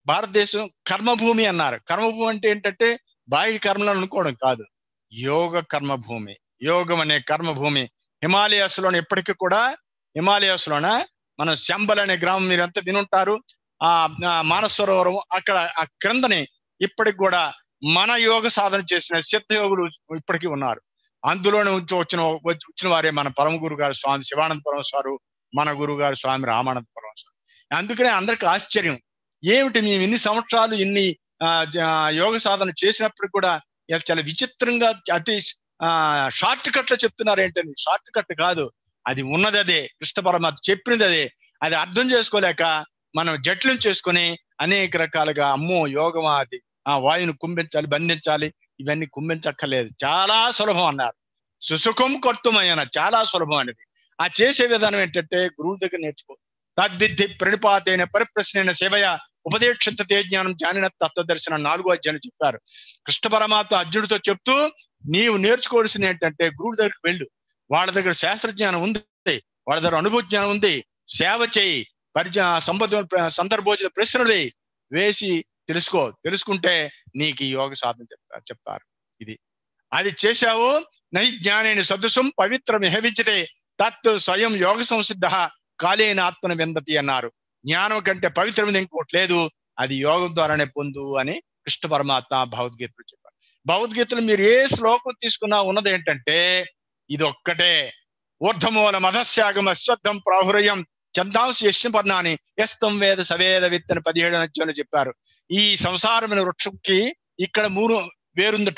భారతదేశం కర్మభూమి అన్నారు కర్మభూమి అంటే ఏంటంటే బాహ్య కర్మలు అనుకోవడం కాదు యోగ కర్మభూమి యోగం అనే కర్మభూమి హిమాలయాస్ లోనే ఇప్పటికీ కూడా హిమాలయాస్ లోన మన శంబల్ అనే గ్రామం మీరంతా వినుంటారు ఆ ఆ మానసరోవరం అక్కడ ఆ క్రిందని ఇప్పటికి కూడా మన యోగ సాధన చేసిన సిద్ధ యోగులు ఇప్పటికీ ఉన్నారు అందులోనే ఉంచి వచ్చిన వచ్చి- వచ్చిన వారే మన పరమ గురు గారు స్వామి శివానంద పరమస్వారు మన గురువు గారు స్వామి రామానంద పరమస్వారు అందుకనే అందరికి ఆశ్చర్యం ఏమిటి మేము ఇన్ని సంవత్సరాలు ఇన్ని ఆ, జ- యోగ సాధన చేసినప్పుడు కూడా ఇది చాలా విచిత్రంగా అతి ఆ షార్ట్ కట్ లో చెప్తున్నారు ఏంటని షార్ట్ కట్ కాదు అది ఉన్నది అదే కృష్ణ పరమాత్మ చెప్పినది అదే అది అర్థం చేసుకోలేక మనం జట్లం చేసుకొని అనేక రకాలుగా అమ్మో యోగమా అది ఆ వాయువును కుంభించాలి బంధించాలి ఇవన్నీ కుంభించక్కర్లేదు చాలా సులభం అన్నారు సుసుఖం కర్తుమయ్యన చాలా సులభం అనేది ఆ చేసే విధానం ఏంటంటే గురువు దగ్గర నేర్చుకో తద్విద్ధి ప్రణిపాతైన పరిప్రశ్నైన సేవయ ఉపదేక్షిత జ్ఞానం జానిన తత్వదర్శనం నాలుగో అధ్యాయం చెప్పారు కృష్ణ పరమాత్మ అర్జునుడితో చెప్తూ నీవు నేర్చుకోవాల్సిన ఏంటంటే గురువు దగ్గరికి వెళ్ళు వాళ్ళ దగ్గర శాస్త్రజ్ఞానం ఉంది వాళ్ళ దగ్గర అనుభవ జ్ఞానం ఉంది సేవ చేయి పరిచ సంపద సందర్భోచిత ప్రశ్నలు వేయి వేసి తెలుసుకో తెలుసుకుంటే నీకు ఈ యోగ సాధన చెప్తారు చెప్తారు ఇది అది చేశావు నై జ్ఞానేని సదృశం పవిత్రం విహవించితే తత్ స్వయం యోగ సంసిద్ధ కాలేన ఆత్మన విందతి అన్నారు జ్ఞానం కంటే పవిత్రమైన ఇంకోటి లేదు అది యోగం ద్వారానే పొందు అని కృష్ణ పరమాత్మ భగవద్గీతలో చెప్పారు భగవద్గీతలో మీరు ఏ శ్లోకం తీసుకున్నా ఉన్నది ఏంటంటే ఇది ఒక్కటే ఊర్ధమూల మధస్యాగమ అశ్వత్థం ప్రాహురయం చందాంశ యశ్నపర్ణాని ఎస్తం వేద సవేద విత్తని పదిహేడు అధ్యాయంలో చెప్పారు ఈ సంసారమైన వృక్షంకి ఇక్కడ మూడు వేరుందట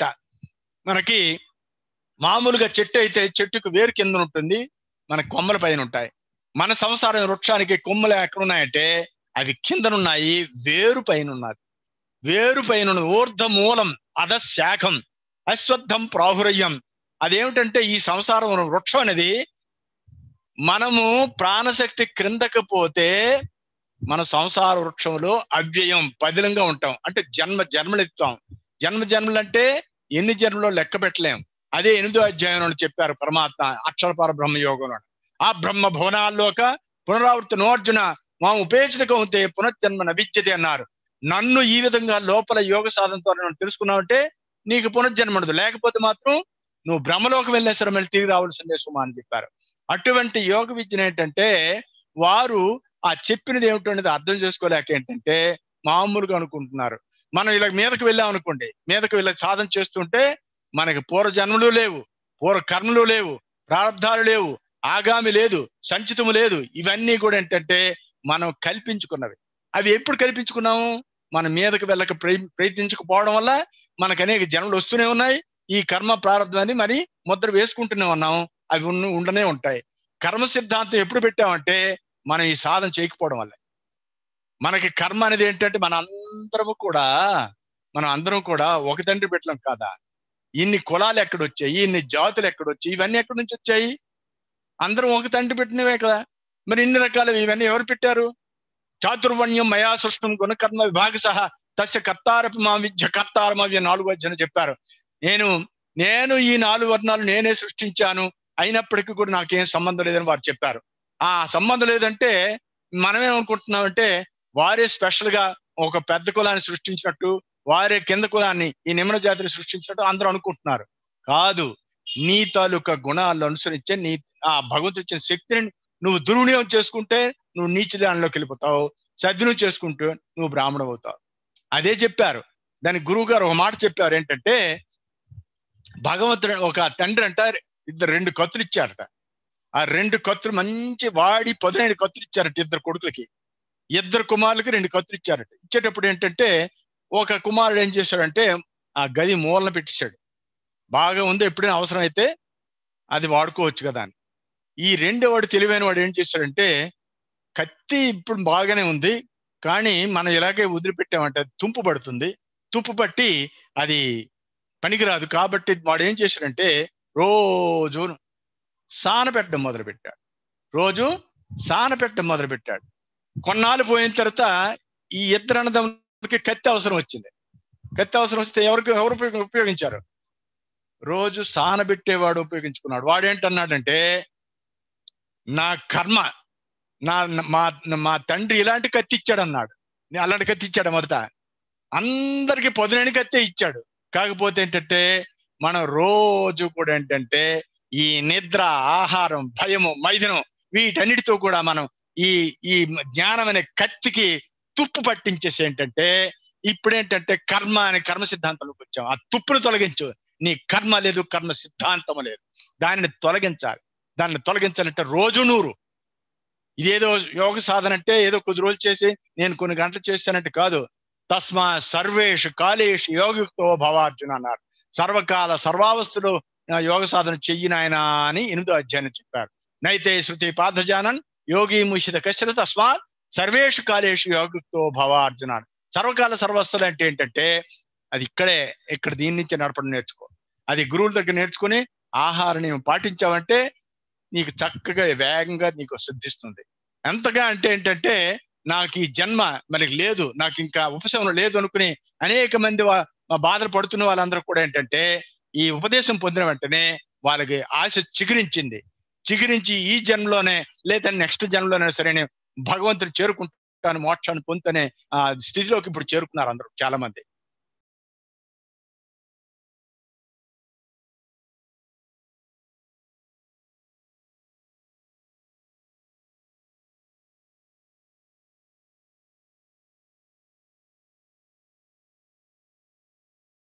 మనకి మామూలుగా చెట్టు అయితే చెట్టుకు వేరు కింద ఉంటుంది మన కొమ్మల పైన ఉంటాయి మన సంసారం వృక్షానికి కొమ్మలు ఎక్కడ ఉన్నాయంటే అవి కిందనున్నాయి వేరు పైన ఉన్నది వేరు పైన ఉన్నది ఊర్ధ మూలం అధ శాఖం అశ్వత్థం ప్రాహురయ్యం అదేమిటంటే ఈ సంసారం వృక్షం అనేది మనము ప్రాణశక్తి క్రిందకి పోతే మన సంసార వృక్షంలో అవ్యయం పదిలంగా ఉంటాం అంటే జన్మ జన్మలు ఎత్తాం జన్మ జన్మలు అంటే ఎన్ని జన్మలో లెక్క పెట్టలేం అదే ఎనిమిదో అధ్యాయంలో చెప్పారు పరమాత్మ అక్షరపర బ్రహ్మ యోగంలో ఆ బ్రహ్మ భువనాల్లోక పునరావృతి నోర్జున మా ఉపేక్షిత ఉంటే పునర్జన్మ నవిద్యతే అన్నారు నన్ను ఈ విధంగా లోపల యోగ సాధనతో నన్ను తెలుసుకున్నావంటే నీకు పునర్జన్మ ఉండదు లేకపోతే మాత్రం నువ్వు బ్రహ్మలోకి వెళ్ళేసరి మళ్ళీ తిరిగి రావాల్సిందే సుమా అని చెప్పారు అటువంటి యోగ విద్యను ఏంటంటే వారు ఆ చెప్పినది ఏమిటనేది అర్థం చేసుకోలేక ఏంటంటే మామూలుగా అనుకుంటున్నారు మనం ఇలా మీదకి వెళ్ళాం అనుకోండి మీదకి వెళ్ళి సాధన చేస్తుంటే మనకి పూర్వ జన్మలు లేవు పూర్వ కర్మలు లేవు ప్రారంధాలు లేవు ఆగామి లేదు సంచితము లేదు ఇవన్నీ కూడా ఏంటంటే మనం కల్పించుకున్నవి అవి ఎప్పుడు కల్పించుకున్నాము మన మీదకి వెళ్ళక ప్రయ- ప్రయత్నించకపోవడం వల్ల మనకు అనేక జన్మలు వస్తూనే ఉన్నాయి ఈ కర్మ ప్రారంభాన్ని మరి ముద్ర వేసుకుంటూనే ఉన్నాం అవి ఉన్న ఉండనే ఉంటాయి కర్మ సిద్ధాంతం ఎప్పుడు పెట్టామంటే మనం ఈ సాధన చేయకపోవడం వల్ల మనకి కర్మ అనేది ఏంటంటే మన అందరము కూడా మనం అందరం కూడా ఒక తండ్రి పెట్టలేం కాదా ఇన్ని కులాలు ఎక్కడొచ్చాయి ఇన్ని జాతులు ఎక్కడొచ్చాయి ఇవన్నీ ఎక్కడి నుంచి వచ్చాయి అందరం ఒక తండ్రి పెట్టినవే కదా మరి ఇన్ని రకాలు ఇవన్నీ ఎవరు పెట్టారు చాతుర్వణ్యం మయా సృష్టం గుణకర్మ విభాగ సహా తస్య కర్తారపి మా విద్య కర్తారమవ్య నాలుగు అధ్యయన చెప్పారు నేను నేను ఈ నాలుగు వర్ణాలు నేనే సృష్టించాను అయినప్పటికీ కూడా నాకేం సంబంధం లేదని వారు చెప్పారు ఆ సంబంధం లేదంటే మనమేమనుకుంటున్నామంటే వారే స్పెషల్ గా ఒక పెద్ద కులాన్ని సృష్టించినట్టు వారే కింద కులాన్ని ఈ నిమ్న జాతిని సృష్టించినట్టు అందరూ అనుకుంటున్నారు కాదు నీ తాలూకా గుణాలను అనుసరించే నీ ఆ భగవంతుడు ఇచ్చిన శక్తిని నువ్వు దుర్వినియోగం చేసుకుంటే నువ్వు నీచ దానిలోకి వెళ్ళిపోతావు సద్వినియోగం చేసుకుంటూ నువ్వు బ్రాహ్మణం అవుతావు అదే చెప్పారు దానికి గురువు గారు ఒక మాట చెప్పారు ఏంటంటే భగవంతుడు ఒక తండ్రి అంట ఇద్దరు రెండు కత్తులు ఇచ్చారట ఆ రెండు కత్తులు మంచి వాడి పదునైన కత్తులు ఇచ్చారట ఇద్దరు కొడుకులకి ఇద్దరు కుమారులకి రెండు కత్తులు ఇచ్చారట ఇచ్చేటప్పుడు ఏంటంటే ఒక కుమారుడు ఏం చేశాడంటే ఆ గది మూలన పెట్టేశాడు బాగా ఉంది ఎప్పుడైనా అవసరం అయితే అది వాడుకోవచ్చు కదా అని ఈ రెండో వాడు తెలివైన వాడు ఏం చేశాడంటే కత్తి ఇప్పుడు బాగానే ఉంది కానీ మనం ఇలాగే వదిలిపెట్టామంటే అది తుంపు పడుతుంది తుప్పు పట్టి అది పనికిరాదు కాబట్టి వాడు ఏం చేశాడంటే రోజు సాన పెట్టడం మొదలు పెట్టాడు రోజు సాన పెట్టడం మొదలు పెట్టాడు కొన్నాళ్ళు పోయిన తర్వాత ఈ ఇద్దరు అన్నదమ్ములకి కత్తి అవసరం వచ్చింది కత్తి అవసరం వస్తే ఎవరికి ఎవరు ఉపయోగ- ఉపయోగించారు రోజు సాన పెట్టేవాడు ఉపయోగించుకున్నాడు వాడు ఏంటన్నాడంటే నా కర్మ నా మా మా తండ్రి ఇలాంటి కత్తి ఇచ్చాడు అన్నాడు అల్లాడి కత్తి ఇచ్చాడు మొదట అందరికి పొదునని కత్తే ఇచ్చాడు కాకపోతే ఏంటంటే మనం రోజు కూడా ఏంటంటే ఈ నిద్ర ఆహారం భయము మైదనం వీటన్నిటితో కూడా మనం ఈ ఈ జ్ఞానం అనే కత్తికి తుప్పు పట్టించేసి ఏంటంటే ఇప్పుడేంటంటే కర్మ అనే కర్మ సిద్ధాంతంలోకి వచ్చాం ఆ తుప్పును తొలగించు నీ కర్మ లేదు కర్మ సిద్ధాంతం లేదు దానిని తొలగించాలి దాన్ని తొలగించాలంటే రోజు నూరు ఇదేదో యోగ సాధన అంటే ఏదో కొద్ది రోజులు చేసి నేను కొన్ని గంటలు చేశానంటే కాదు తస్మా సర్వేషు కాలేషు యోగయుక్తో భవార్జున అన్నారు సర్వకాల సర్వావస్థలు యోగ సాధన చెయ్యి నాయన అని ఎనిమిదో అధ్యాయం చెప్పారు నైతే శృతి పార్థజానన్ యోగి ముషిత కశ్యత తస్మాత్ సర్వేషు కాలేషు యోగయుక్తో భవార్జున సర్వకాల సర్వస్థలు అంటే ఏంటంటే అది ఇక్కడే ఇక్కడ దీని నుంచి నడపడం నేర్చుకో అది గురువుల దగ్గర నేర్చుకుని ఆహారం నేను పాటించావంటే నీకు చక్కగా వేగంగా నీకు సిద్ధిస్తుంది ఎంతగా అంటే ఏంటంటే నాకు ఈ జన్మ మనకి లేదు నాకు ఇంకా ఉపశమనం లేదు అనుకుని అనేక మంది బాధలు పడుతున్న వాళ్ళందరూ కూడా ఏంటంటే ఈ ఉపదేశం పొందిన వెంటనే వాళ్ళకి ఆశ చిగురించింది చిగురించి ఈ జన్మలోనే లేదా నెక్స్ట్ జన్మలోనే సరే నేను భగవంతుడు చేరుకుంటాను మోక్షాన్ని పొందుతనే ఆ స్థితిలోకి ఇప్పుడు చేరుకున్నారు అందరూ చాలా మంది